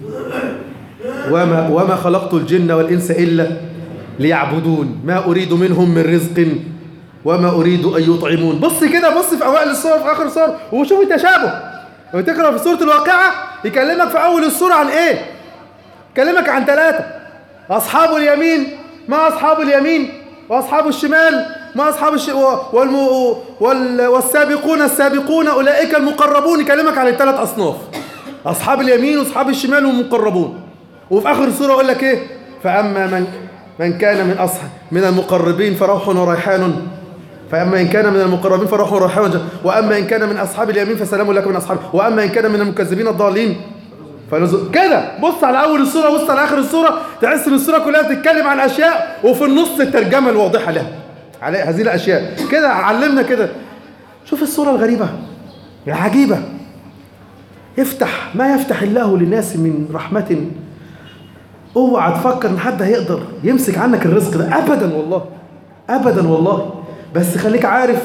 وما, وما خلقت الجن والإنس إلا ليعبدون ما أريد منهم من رزق وما أريد أن يطعمون بص كده بص في أوائل الصور في آخر الصور وشوف التشابه لما تقرأ في سورة الواقعة يكلمك في أول الصورة عن إيه يكلمك عن ثلاثة أصحاب اليمين ما أصحاب اليمين وأصحاب الشمال ما أصحاب الش... والم... وال... والسابقون السابقون أولئك المقربون يكلمك عن الثلاث أصناف أصحاب اليمين وأصحاب الشمال والمقربون وفي آخر السورة يقول لك إيه فأما من من كان من أصحاب من المقربين فروح وريحان فأما إن كان من المقربين فروح وريحان وأما إن كان من أصحاب اليمين فسلام لك من أصحاب وأما إن كان من المكذبين الضالين فنزل كده بص على أول السورة بص على آخر السورة تحس إن السورة كلها بتتكلم عن أشياء وفي النص الترجمة الواضحة لها على هذه الأشياء كده علمنا كده شوف الصورة الغريبة العجيبة افتح ما يفتح الله للناس من رحمة اوعى تفكر ان حد هيقدر يمسك عنك الرزق ده ابدا والله ابدا والله بس خليك عارف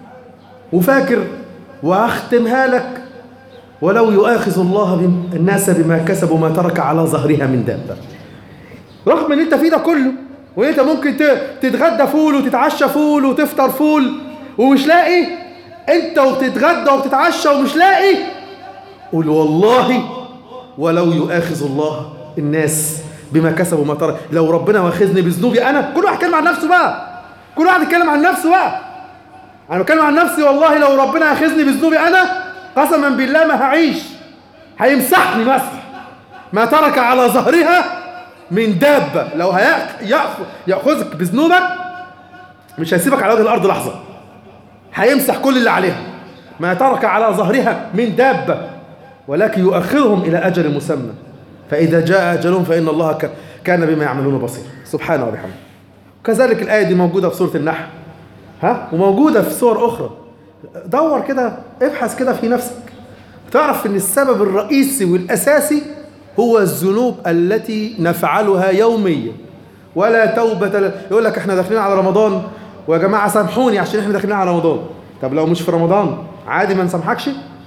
وفاكر واختمها لك ولو يؤاخذ الله الناس بما كسبوا ما ترك على ظهرها من دابه رغم ان انت في ده كله وانت ممكن تتغدى فول وتتعشى فول وتفطر فول ومش لاقي انت وبتتغدى وبتتعشى ومش لاقي قول والله ولو يؤاخذ الله الناس بما كسبوا ما ترك لو ربنا واخذني بذنوبي انا كل واحد يتكلم عن نفسه بقى كل واحد يتكلم عن نفسه بقى انا بتكلم عن نفسي والله لو ربنا اخذني بذنوبي انا قسما بالله ما هعيش هيمسحني مسح ما ترك على ظهرها من دابة لو يأخذك بذنوبك مش هيسيبك على وجه الأرض لحظة هيمسح كل اللي عليها ما ترك على ظهرها من دابة ولكن يؤخرهم إلى أجل مسمى فإذا جاء أجلهم فإن الله كان بما يعملون بصير سبحانه وبحمده كذلك الآية دي موجودة في سورة النحل ها وموجودة في سور أخرى دور كده ابحث كده في نفسك تعرف ان السبب الرئيسي والأساسي هو الذنوب التي نفعلها يوميا ولا توبة يقول لك احنا داخلين على رمضان ويا جماعة سامحوني عشان احنا داخلين على رمضان طب لو مش في رمضان عادي ما نسامحكش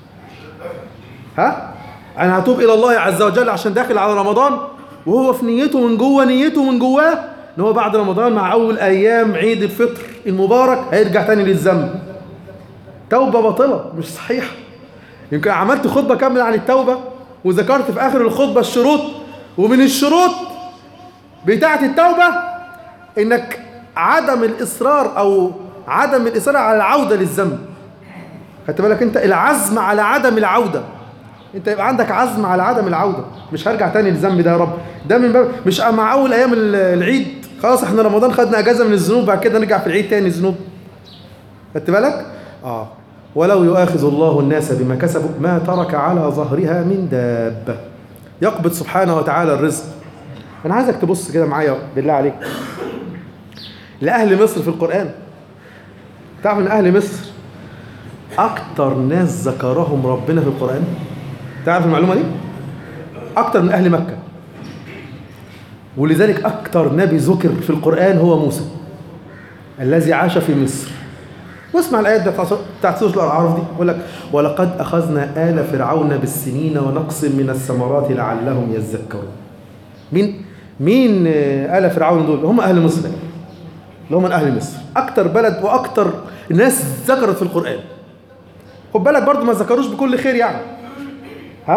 ها انا هتوب الى الله عز وجل عشان داخل على رمضان وهو في نيته من جوه نيته من جواه ان هو بعد رمضان مع اول ايام عيد الفطر المبارك هيرجع تاني للذنب توبه باطله مش صحيحه يمكن عملت خطبه كامله عن التوبه وذكرت في اخر الخطبه الشروط ومن الشروط بتاعه التوبه انك عدم الاصرار او عدم الاصرار على العوده للذنب خدت بالك انت العزم على عدم العوده انت يبقى عندك عزم على عدم العوده مش هرجع تاني للذنب ده يا رب ده من باب مش مع اول ايام العيد خلاص احنا رمضان خدنا اجازه من الذنوب بعد كده نرجع في العيد تاني الذنوب خدت بالك اه ولو يؤاخذ الله الناس بما كسبوا ما ترك على ظهرها من دابه يقبض سبحانه وتعالى الرزق انا عايزك تبص كده معايا بالله عليك لاهل مصر في القران تعرف ان اهل مصر اكتر ناس ذكرهم ربنا في القران تعرف المعلومة دي؟ أكتر من أهل مكة ولذلك أكتر نبي ذكر في القرآن هو موسى الذي عاش في مصر واسمع الآيات بتاعت سورة الأعراف دي يقول لك ولقد أخذنا آل فرعون بالسنين ونقص من الثمرات لعلهم يذكرون مين مين آل فرعون دول هم أهل مصر اللي هم من أهل مصر أكتر بلد وأكتر ناس ذكرت في القرآن خد بالك برضو ما ذكروش بكل خير يعني ها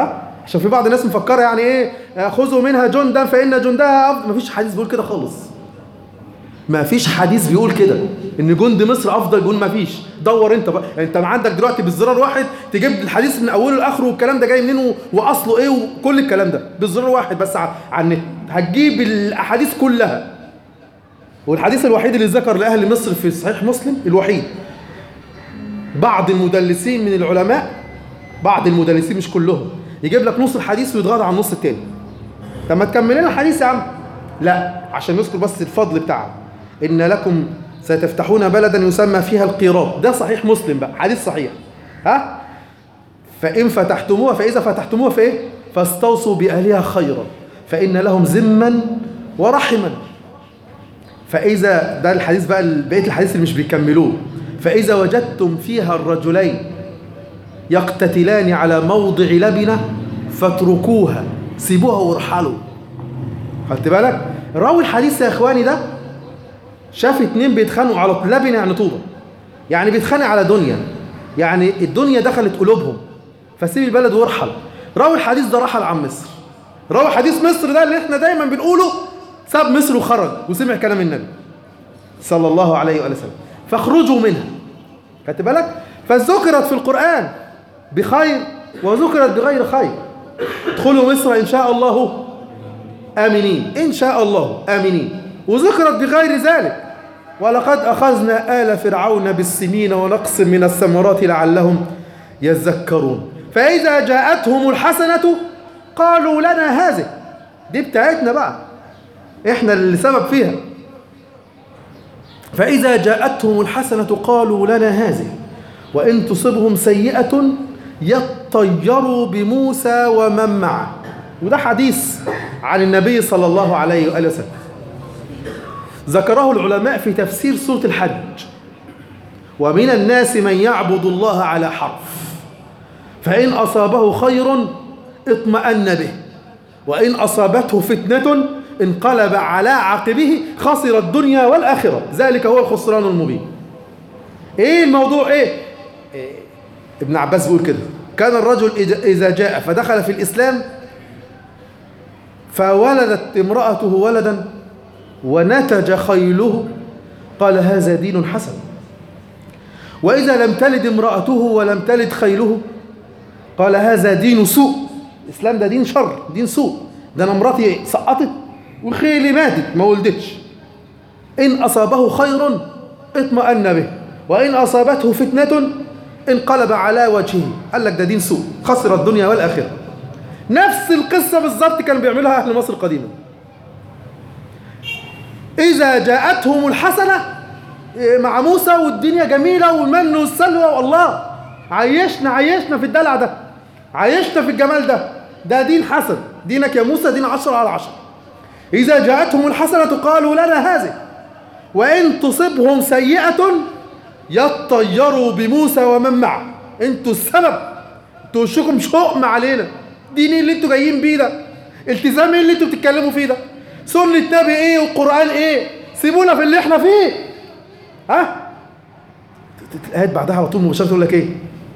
عشان في بعض الناس مفكره يعني ايه خذوا منها جندا فان جندها افضل مفيش حديث بيقول كده خالص ما فيش حديث بيقول كده ان جند مصر افضل جند ما فيش دور انت بقى انت عندك دلوقتي بالزرار واحد تجيب الحديث من اوله لاخره والكلام ده جاي منين و- واصله ايه وكل الكلام ده بالزرار واحد بس ع- على النت هتجيب الاحاديث كلها والحديث الوحيد اللي ذكر لاهل مصر في صحيح مسلم الوحيد بعض المدلسين من العلماء بعض المدلسين مش كلهم يجيب لك نص الحديث ويتغاضى عن النص التاني طب ما تكمل لنا الحديث يا عم لا عشان نذكر بس الفضل بتاعه ان لكم ستفتحون بلدا يسمى فيها القيراط ده صحيح مسلم بقى حديث صحيح ها فان فتحتموها فاذا فتحتموها فايه فاستوصوا باهلها خيرا فان لهم ذما ورحما فاذا ده الحديث بقى بقيه الحديث اللي مش بيكملوه فاذا وجدتم فيها الرجلين يقتتلان على موضع لبنه فاتركوها سيبوها وارحلوا خدت بالك راوي الحديث يا اخواني ده شاف اتنين بيتخانقوا على لبنه يعني طوبه يعني بيتخانق على دنيا يعني الدنيا دخلت قلوبهم فسيب البلد وارحل راوي الحديث ده رحل عن مصر راوي حديث مصر ده اللي احنا دايما بنقوله ساب مصر وخرج وسمع كلام النبي صلى الله عليه وآله وسلم فاخرجوا منها خدت بالك فذكرت في القرآن بخير وذكرت بغير خير ادخلوا مصر إن شاء الله آمنين إن شاء الله آمنين وذكرت بغير ذلك ولقد أخذنا آل فرعون بالسنين ونقص من الثمرات لعلهم يذكرون فإذا جاءتهم الحسنة قالوا لنا هذه دي بتاعتنا بقى احنا اللي سبب فيها فإذا جاءتهم الحسنة قالوا لنا هذه وإن تصبهم سيئة يطيروا بموسى ومن معه وده حديث عن النبي صلى الله عليه وآله وسلم ذكره العلماء في تفسير سورة الحج ومن الناس من يعبد الله على حرف فإن أصابه خير اطمأن به وإن أصابته فتنة انقلب على عقبه خسر الدنيا والآخرة ذلك هو الخسران المبين ايه الموضوع ايه, إيه؟ ابن عباس بيقول كده كان الرجل إذا جاء فدخل في الإسلام فولدت امرأته ولدا ونتج خيله قال هذا دين حسن وإذا لم تلد امرأته ولم تلد خيله قال هذا دين سوء الإسلام ده دين شر دين سوء ده أنا مراتي سقطت وخيلي ماتت ما ولدتش إن أصابه خير اطمأن به وإن أصابته فتنة انقلب على وجهه قال لك ده دين سوء خسر الدنيا والآخرة نفس القصة بالظبط كانوا بيعملوها أهل مصر قديما إذا جاءتهم الحسنة مع موسى والدنيا جميلة والمن والسلوى والله عيشنا عيشنا في الدلع ده عيشنا في الجمال ده ده دين حسن دينك يا موسى دين عشر على عشر إذا جاءتهم الحسنة قالوا لنا هذه وإن تصبهم سيئة يطيروا بموسى ومن معه انتوا السبب انتوا وشكم شؤم علينا دين إيه اللي انتوا جايين بيه ده التزام ايه اللي انتوا بتتكلموا فيه ده سنة نبي ايه والقرآن ايه سيبونا في اللي احنا فيه ها الآيات بعدها على طول مباشرة تقول لك ايه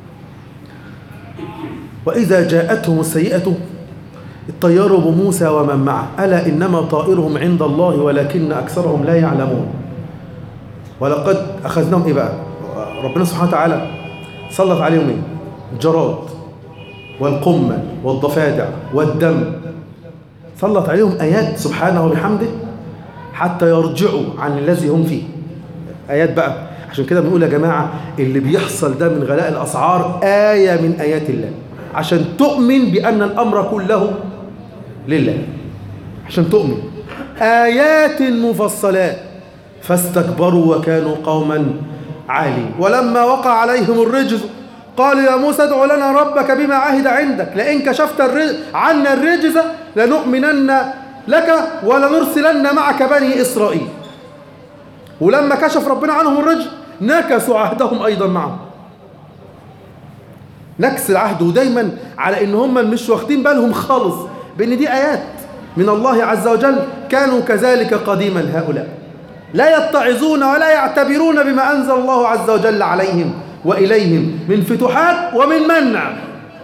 وإذا جاءتهم السيئة اطيروا بموسى ومن معه ألا إنما طائرهم عند الله ولكن أكثرهم لا يعلمون ولقد أخذناهم إيه بقى ربنا سبحانه وتعالى سلط عليهم إيه الجراد والقمل والضفادع والدم سلط عليهم آيات سبحانه وبحمده حتى يرجعوا عن الذي هم فيه آيات بقى عشان كده بنقول يا جماعة اللي بيحصل ده من غلاء الأسعار آية من آيات الله عشان تؤمن بأن الأمر كله لله عشان تؤمن آيات مفصلات فاستكبروا وكانوا قوما عالين ولما وقع عليهم الرجز قالوا يا موسى ادع لنا ربك بما عهد عندك لئن كشفت الرجز عنا الرجز لنؤمنن لك ولنرسلن معك بني إسرائيل ولما كشف ربنا عنهم الرجز نكسوا عهدهم أيضا معهم نكس العهد ودايما على ان هم مش واخدين بالهم خالص بان دي ايات من الله عز وجل كانوا كذلك قديما هؤلاء لا يتعظون ولا يعتبرون بما انزل الله عز وجل عليهم واليهم من فتوحات ومن منع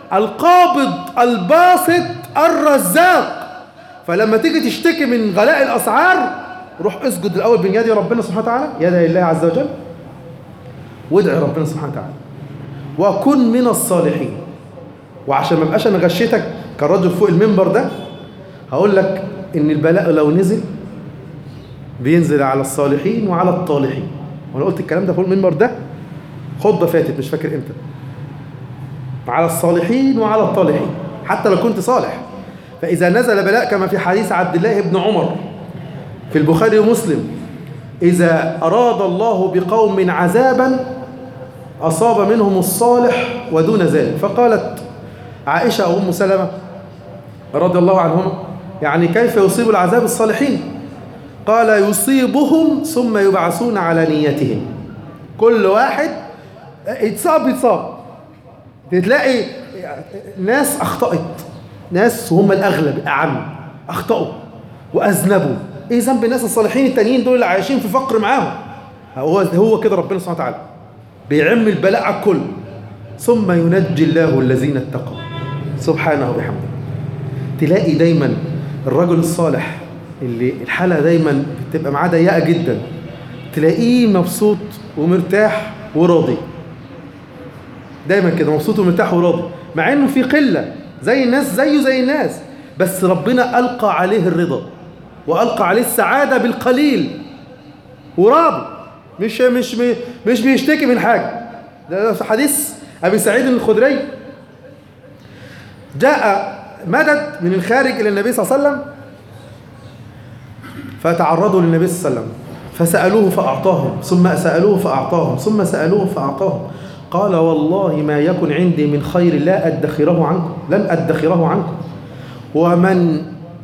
القابض الباسط الرزاق فلما تيجي تشتكي من غلاء الأسعار روح اسجد الأول بين يدي ربنا سبحانه وتعالى يدي الله عز وجل وادعي ربنا سبحانه وتعالى وكن من الصالحين وعشان ما ابقاش انا غشيتك كرجل فوق المنبر ده هقول لك ان البلاء لو نزل بينزل على الصالحين وعلى الطالحين وانا قلت الكلام ده فوق المنبر ده خطبه فاتت مش فاكر امتى على الصالحين وعلى الطالحين حتى لو كنت صالح فاذا نزل بلاء كما في حديث عبد الله بن عمر في البخاري ومسلم اذا اراد الله بقوم عذابا اصاب منهم الصالح ودون ذلك فقالت عائشه وام سلمه رضي الله عنهما يعني كيف يصيب العذاب الصالحين قال يصيبهم ثم يبعثون على نيتهم كل واحد يتصاب يتصاب تلاقي ناس اخطأت ناس هم الاغلب اعم اخطأوا واذنبوا ايه ذنب الناس الصالحين التانيين دول اللي عايشين في فقر معاهم هو هو كده ربنا سبحانه وتعالى بيعم البلاء على الكل ثم ينجي الله الذين اتقوا سبحانه وبحمده تلاقي دايما الرجل الصالح اللي الحالة دايما بتبقى معاه ضيقة جدا تلاقيه مبسوط ومرتاح وراضي دايما كده مبسوط ومرتاح وراضي مع انه في قلة زي الناس زيه زي الناس بس ربنا ألقى عليه الرضا وألقى عليه السعادة بالقليل وراضي مش مش مش بيشتكي من حاجة ده في حديث أبي سعيد الخدري جاء مدد من الخارج إلى النبي صلى الله عليه وسلم فتعرضوا للنبي صلى الله عليه وسلم فسألوه فأعطاهم ثم سألوه فأعطاهم ثم سألوه فأعطاهم قال والله ما يكن عندي من خير لا أدخره عنكم لن أدخره عنكم ومن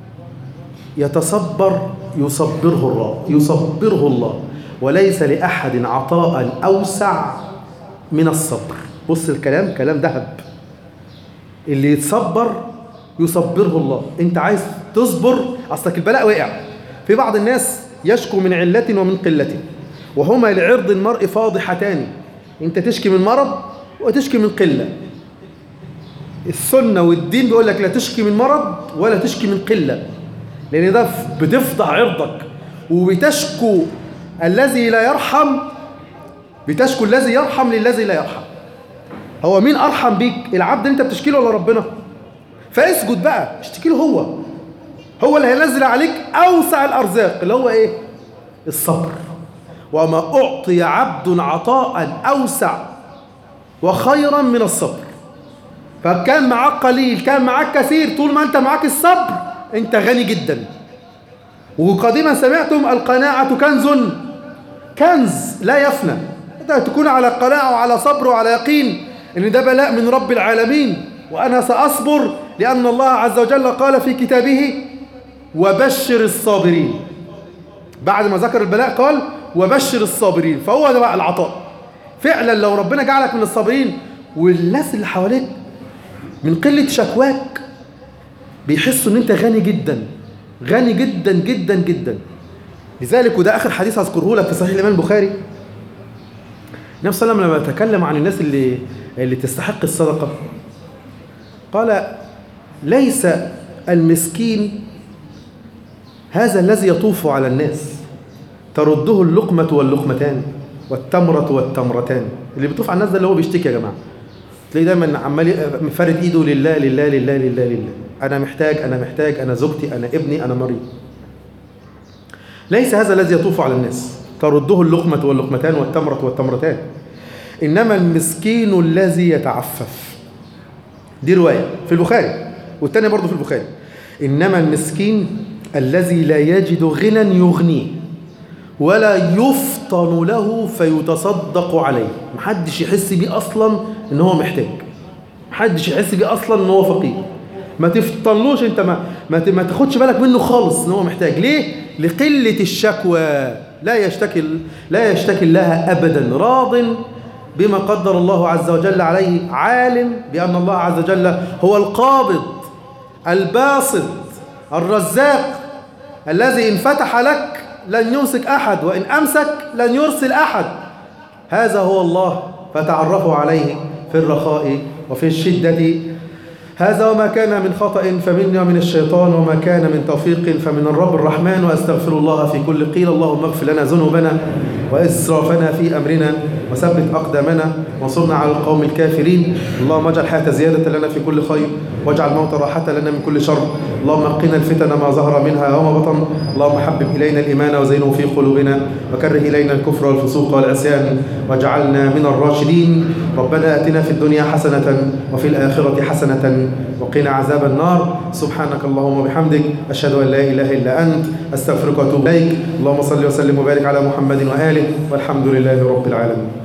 يتصبر يصبره الله يصبره الله وليس لأحد عطاء أوسع من الصبر بص الكلام كلام ذهب اللي يتصبر يصبره الله انت عايز تصبر اصلك البلاء وقع في بعض الناس يشكو من علة ومن قلة وهما لعرض المرء فاضحتان انت تشكي من مرض وتشكي من قلة السنة والدين بيقول لك لا تشكي من مرض ولا تشكي من قلة لأن ده بتفضح عرضك وبتشكو الذي لا يرحم بتشكو الذي يرحم للذي لا يرحم هو مين أرحم بيك العبد انت بتشكي له ولا ربنا فاسجد بقى اشتكي له هو هو اللي هينزل عليك أوسع الأرزاق اللي هو إيه الصبر وما أعطي عبد عطاء أوسع وخيرا من الصبر فكان معاك قليل كان معاك كثير طول ما أنت معاك الصبر أنت غني جدا وقديما سمعتم القناعة كنز كنز لا يفنى أنت تكون على قناعة وعلى صبر وعلى يقين أن ده بلاء من رب العالمين وأنا سأصبر لأن الله عز وجل قال في كتابه وبشر الصابرين بعد ما ذكر البلاء قال وبشر الصابرين فهو ده بقى العطاء فعلا لو ربنا جعلك من الصابرين والناس اللي حواليك من قلة شكواك بيحسوا ان انت غني جدا غني جدا جدا جدا لذلك وده اخر حديث هذكره لك في صحيح الامام البخاري النبي صلى الله عليه وسلم لما تكلم عن الناس اللي اللي تستحق الصدقه قال ليس المسكين هذا الذي يطوف على الناس ترده اللقمة واللقمتان والتمرة والتمرتان اللي بيطوف على الناس ده اللي هو بيشتكي يا جماعة تلاقيه دايما عمال مفرد ايده لله لله لله لله لله انا محتاج انا محتاج انا زوجتي انا ابني انا مريض ليس هذا الذي يطوف على الناس ترده اللقمة واللقمتان والتمرة والتمرتان إنما المسكين الذي يتعفف دي رواية في البخاري والتانية برضه في البخاري إنما المسكين الذي لا يجد غنى يغنيه ولا يفطن له فيتصدق عليه محدش يحس بيه أصلا إن هو محتاج محدش يحس بيه أصلا إن هو فقير ما تفطنلوش انت ما ما, ما تاخدش بالك منه خالص ان هو محتاج ليه لقله الشكوى لا يشتكي لا يشتكي الله ابدا راض بما قدر الله عز وجل عليه عالم بان الله عز وجل هو القابض الباسط الرزاق الذي ان فتح لك لن يمسك احد وان امسك لن يرسل احد هذا هو الله فتعرفوا عليه في الرخاء وفي الشده هذا وما كان من خطأ فمني ومن الشيطان وما كان من توفيق فمن الرب الرحمن وأستغفر الله في كل قيل اللهم اغفر لنا ذنوبنا وإسرافنا في أمرنا وثبت أقدامنا وانصرنا على القوم الكافرين اللهم اجعل الحياة زيادة لنا في كل خير واجعل الموت راحة لنا من كل شر اللهم قنا الفتن ما ظهر منها وما بطن اللهم حبب إلينا الإيمان وزينه في قلوبنا وكره إلينا الكفر والفسوق والعصيان واجعلنا من الراشدين ربنا آتنا في الدنيا حسنة وفي الآخرة حسنة وقنا عذاب النار سبحانك اللهم وبحمدك أشهد أن لا إله إلا أنت أستغفرك وأتوب إليك اللهم صل وسلم وبارك على محمد وآله والحمد لله رب العالمين